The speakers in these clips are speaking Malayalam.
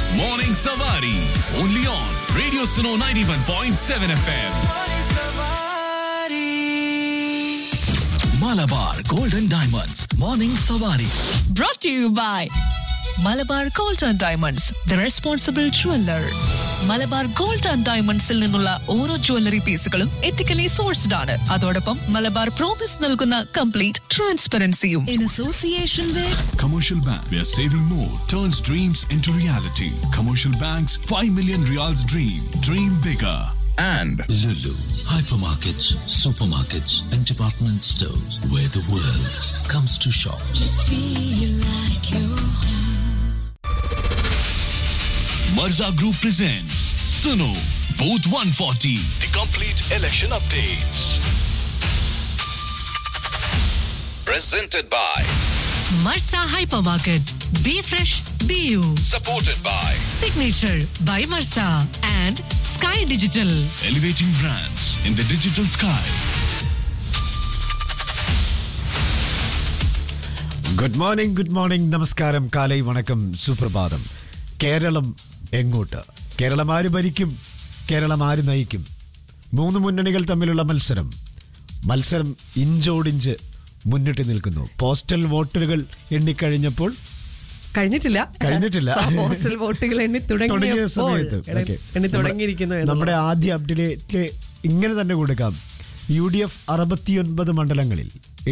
Morning Savari. Only on Radio Suno 91.7 FM. Malabar Golden Diamonds. Morning Savari. brought to you by Malabar gold and diamonds the responsible jeweller Malabar gold and ഡയമണ്ട്സിൽ നിന്നുള്ള ഓരോ ജ്വല്ലറി പീസുകളും എത്തിക്കലി സോഴ്സ്ഡ് ആണ് അതോടൊപ്പം മലബാർ പ്രോമിസ് നൽകുന്ന കംപ്ലീറ്റ് ട്രാൻസ്പെറൻസിയും in association with Commercial Bank, where saving more turns dreams into reality. Commercial Bank's 5 million reals dream. Dream bigger. and Lulu, hypermarkets, supermarkets, and department stores where the world comes to shop. Marza Group presents Suno Booth 140, the complete election updates. presented by Marsa hyper market B fresh B U supported by signature by Marsa and sky digital Elevating brands in the digital sky. Good morning good morning നമസ്കാരം കാലൈ വണക്കം സുപ്രഭാതം കേരളം എങ്ങോട്ട് കേരളം ആര് ഭരിക്കും കേരളം ആര് നയിക്കും മൂന്ന് മുന്നണികൾ തമ്മിലുള്ള മത്സരം മത്സരം ഇഞ്ചോടിഞ്ച് മുന്നിട്ട് നിൽക്കുന്നു പോസ്റ്റൽ വോട്ടുകൾ എണ്ണിക്കഴിഞ്ഞപ്പോൾ കഴിഞ്ഞിട്ടില്ല കഴിഞ്ഞിട്ടില്ല. പോസ്റ്റൽ വോട്ടുകൾ എണ്ണി തുടങ്ങിയ തുടങ്ങിയ സമയത്ത് ഓക്കേ. എണ്ണി തുടങ്ങിയിരിക്കുന്നു എന്നുള്ളത്. നമ്മുടെ ആദ്യ അപ്ഡേറ്റ് ഇങ്ങനെ തന്നെ കൊടുക്കാം യു ഡി എഫ് അറുപത്തിയൊൻപത് മണ്ഡലങ്ങളിൽ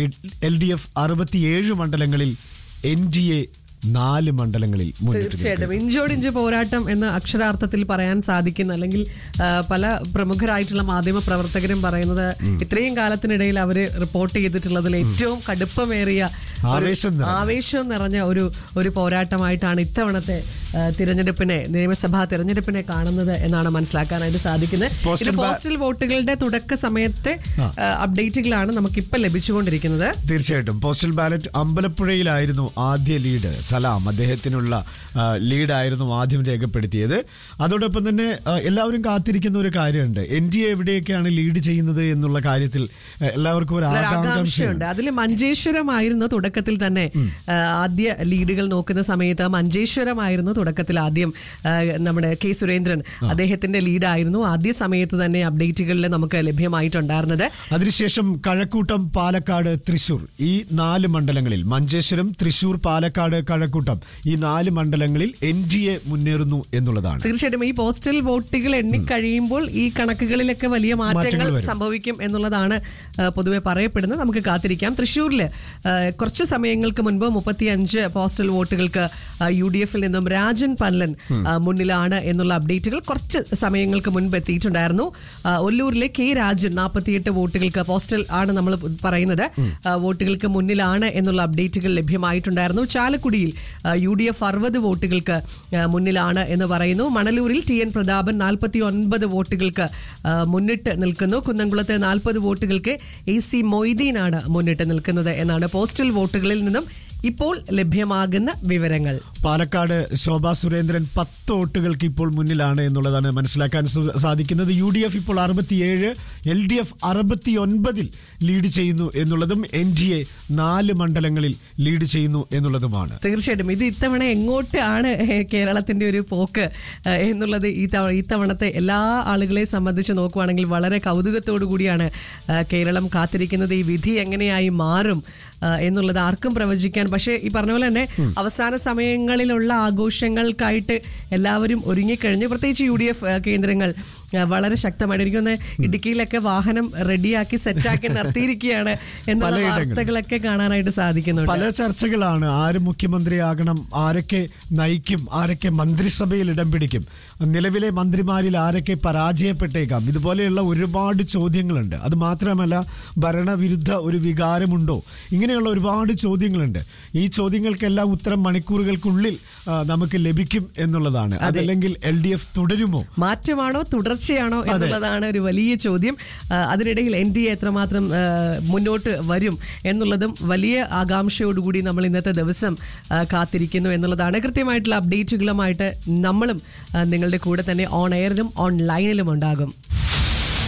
എൽ ഡി എഫ് അറുപത്തിയേഴ് മണ്ഡലങ്ങളിൽ എൻ ഡി എ നാല് മണ്ഡലങ്ങളിൽ മുന്നിട്ട് തീർച്ചയായിട്ടും നിൽക്കുന്നു. ഇഞ്ചോടിഞ്ച് പോരാട്ടം എന്ന് അക്ഷരാർത്ഥത്തിൽ പറയാൻ സാധിക്കുന്ന അല്ലെങ്കിൽ ആ, പല പ്രമുഖരായിട്ടുള്ള മാധ്യമ പ്രവർത്തകരും പറയുന്നത് ഇത്രയും കാലത്തിനിടയിൽ അവര് റിപ്പോർട്ട് ചെയ്തിട്ടുള്ളതിൽ ഏറ്റവും കടുപ്പമേറിയ ഒരു ആവേശം നിറഞ്ഞ. ആവേശം നിറഞ്ഞ ഒരു ഒരു പോരാട്ടമായിട്ടാണ് ഇത്തവണത്തെ ആ, തിരഞ്ഞെടുപ്പിനെ നിയമസഭാ തിരഞ്ഞെടുപ്പിനെ കാണുന്നത് എന്നാണ് മനസ്സിലാക്കാനായിട്ട് സാധിക്കുന്നത് ഇത് പോസ്റ്റൽ ബാ- പോസ്റ്റൽ വോട്ടുകളുടെ തുടക്ക സമയത്തെ ആ, അപ്ഡേറ്റുകളാണ് നമുക്കിപ്പോൾ ലഭിച്ചുകൊണ്ടിരിക്കുന്നത് തീർച്ചയായിട്ടും പോസ്റ്റൽ ബാലറ്റ് അമ്പലപ്പുഴയിലായിരുന്നു ആദ്യ ലീഡ് സലാം അദ്ദേഹത്തിനുള്ള ആ, ലീഡായിരുന്നു ആദ്യം രേഖപ്പെടുത്തിയത് അതോടൊപ്പം തന്നെ ആ, എല്ലാവരും കാത്തിരിക്കുന്ന ഒരു കാര്യമുണ്ട് എൻ ഡി എ എവിടെയൊക്കെയാണ് ലീഡ് ചെയ്യുന്നത് എന്നുള്ള കാര്യത്തിൽ ആ, എല്ലാവർക്കും ഒരു ഒരു ആകാംക്ഷയുണ്ട് ആകാംക്ഷയുണ്ട് അതിൽ മഞ്ചേശ്വരമായിരുന്നു തുടക്കത്തിൽ തന്നെ ആ, ആദ്യ ലീഡുകൾ നോക്കുന്ന സമയത്ത് മഞ്ചേശ്വരമായിരുന്നു തുടക്കത്തിൽ ആദ്യം ആ, നമ്മുടെ കെ സുരേന്ദ്രൻ അദ്ദേഹത്തിന്റെ ലീഡായിരുന്നു ആദ്യ സമയത്ത് തന്നെ അപ്ഡേറ്റുകളിൽ നമുക്ക് ലഭ്യമായിട്ടുണ്ടായിരുന്നത് അതിനുശേഷം കഴക്കൂട്ടം പാലക്കാട് തൃശൂർ ഈ നാല് മണ്ഡലങ്ങളിൽ മഞ്ചേശ്വരം തൃശൂർ പാലക്കാട് കഴക്കൂട്ടം ഈ നാല് മണ്ഡലങ്ങളിൽ എൻ ഡി എ മുന്നേറുന്നു എന്നുള്ളതാണ് തീർച്ചയായിട്ടും ഈ പോസ്റ്റൽ വോട്ടുകൾ എണ്ണിക്കഴിയുമ്പോൾ ഈ കണക്കുകളിലൊക്കെ വലിയ മാറ്റങ്ങൾ മാറ്റങ്ങൾ വരും. സംഭവിക്കും എന്നുള്ളതാണ് ആ, പൊതുവെ പറയപ്പെടുന്നത് നമുക്ക് കാത്തിരിക്കാം തൃശ്ശൂരിൽ കുറച്ച് സമയങ്ങൾക്ക് മുൻപ് മുപ്പത്തിയഞ്ച് പോസ്റ്റൽ വോട്ടുകൾക്ക് യു ഡി എഫിൽ നിന്നും രാജൻ പല്ലൻ ആ, മുന്നിലാണ് എന്നുള്ള അപ്ഡേറ്റുകൾ കുറച്ച് സമയങ്ങൾക്ക് മുൻപ് എത്തിയിട്ടുണ്ടായിരുന്നു ആ, ഒല്ലൂരിലെ കെ രാജൻ നാൽപ്പത്തിയെട്ട് വോട്ടുകൾക്ക് പോസ്റ്റൽ ആണ് നമ്മൾ പറയുന്നത് ആ, വോട്ടുകൾക്ക് മുന്നിലാണ് എന്നുള്ള അപ്ഡേറ്റുകൾ ലഭ്യമായിട്ടുണ്ടായിരുന്നു ചാലക്കുടിയിൽ യു ഡി എഫ് അറുപത് വോട്ടുകൾക്ക് ആ, മുന്നിലാണ് എന്ന് പറയുന്നു മണലൂരിൽ ടി എൻ പ്രതാപൻ നാൽപ്പത്തി ഒൻപത് വോട്ടുകൾക്ക് ആ, മുന്നിട്ട് നിൽക്കുന്നു കുന്നംകുളത്തെ നാൽപ്പത് വോട്ടുകൾക്ക് എ സി മൊയ്തീനാണ് മുന്നിട്ട് നിൽക്കുന്നത് എന്നാണ് പോസ്റ്റൽ വോട്ടുകളിൽ നിന്നും ഇപ്പോൾ ലഭ്യമാകുന്ന വിവരങ്ങൾ പാലക്കാട് ശോഭാ സുരേന്ദ്രൻ പത്ത് വോട്ടുകൾക്ക് ഇപ്പോൾ മുന്നിലാണ് എന്നുള്ളതാണ് മനസ്സിലാക്കാൻ സു- സാധിക്കുന്നത് യു ഡി എഫ് ഇപ്പോൾ അറുപത്തിയേഴ് എൽ ഡി എഫ് അറുപത്തി ഒൻപതിൽ ലീഡ് ചെയ്യുന്നു എന്നുള്ളതും എൻ ഡി എ നാല് മണ്ഡലങ്ങളിൽ ലീഡ് ചെയ്യുന്നു എന്നുള്ളതുമാണ് തീർച്ചയായിട്ടും ഇത് ഇത്തവണ എങ്ങോട്ടാണ് ഏഹ്, കേരളത്തിന്റെ ഒരു പോക്ക് ഏഹ്, എന്നുള്ളത് ഈ തവ- ഈ തവണത്തെ എല്ലാ ആളുകളെ സംബന്ധിച്ച് നോക്കുവാണെങ്കിൽ വളരെ കൗതുകത്തോടു കൂടിയാണ് ഏഹ്, കേരളം കാത്തിരിക്കുന്നത് ഈ വിധി എങ്ങനെയായി മാറും ഏഹ്, എന്നുള്ളത് ആർക്കും പ്രവചിക്കാൻ പക്ഷേ ഈ പറഞ്ഞ പോലെ തന്നെ അവസാന സമയങ്ങളിലുള്ള ആഘോഷങ്ങൾക്കായിട്ട് എല്ലാവരും ഒരുങ്ങിക്കഴിഞ്ഞു പ്രത്യേകിച്ച് യു ഡി എഫ് കേന്ദ്രങ്ങൾ ഏഹ്, വളരെ ശക്തമായിട്ട് എനിക്ക് തോന്നുന്നത് ഇടുക്കിയിലൊക്കെ വാഹനം റെഡിയാക്കി സെറ്റാക്കി നിർത്തിയിരിക്കുകയാണ് എന്നുള്ള പലയിടങ്ങളിലും. വാർത്തകളൊക്കെ കാണാനായിട്ട് സാധിക്കുന്നുണ്ട് പല ചർച്ചകളാണ് ആര് മുഖ്യമന്ത്രിയാകണം ആരൊക്കെ നയിക്കും ആരൊക്കെ മന്ത്രിസഭയിൽ ഇടം പിടിക്കും നിലവിലെ മന്ത്രിമാരിൽ ആരൊക്കെ പരാജയപ്പെട്ടേക്കാം ഇതുപോലെയുള്ള ഒരുപാട് ചോദ്യങ്ങളുണ്ട് അത് മാത്രമല്ല ഭരണവിരുദ്ധ ഒരു വികാരമുണ്ടോ ഇങ്ങനെയുള്ള ഒരുപാട് ചോദ്യങ്ങളുണ്ട് ഈ ചോദ്യങ്ങൾക്കെല്ലാം ഉത്തരം മണിക്കൂറുകൾക്കുള്ളിൽ ആ, നമുക്ക് ലഭിക്കും എന്നുള്ളതാണ് അതല്ലെങ്കിൽ എൽ ഡി എഫ് തുടരുമോ മാറ്റമാണോ തുടർച്ചയാണോ എന്നുള്ളതാണ് ഒരു വലിയ ചോദ്യം ആ, അതിനിടയിൽ എൻ ഡി എ എത്രമാത്രം ആ, മുന്നോട്ട് വരും എന്നുള്ളതും വലിയ ആകാംക്ഷയോടുകൂടി നമ്മൾ ഇന്നത്തെ ദിവസം ആ, കാത്തിരിക്കുന്നു എന്നുള്ളതാണ് കൃത്യമായിട്ടുള്ള അപ്ഡേറ്റുകളുമായിട്ട് നമ്മളും ആ, നിങ്ങളുടെ കൂടെ തന്നെ ഓൺ എയറിലും ഓൺലൈനിലും ഉണ്ടാകും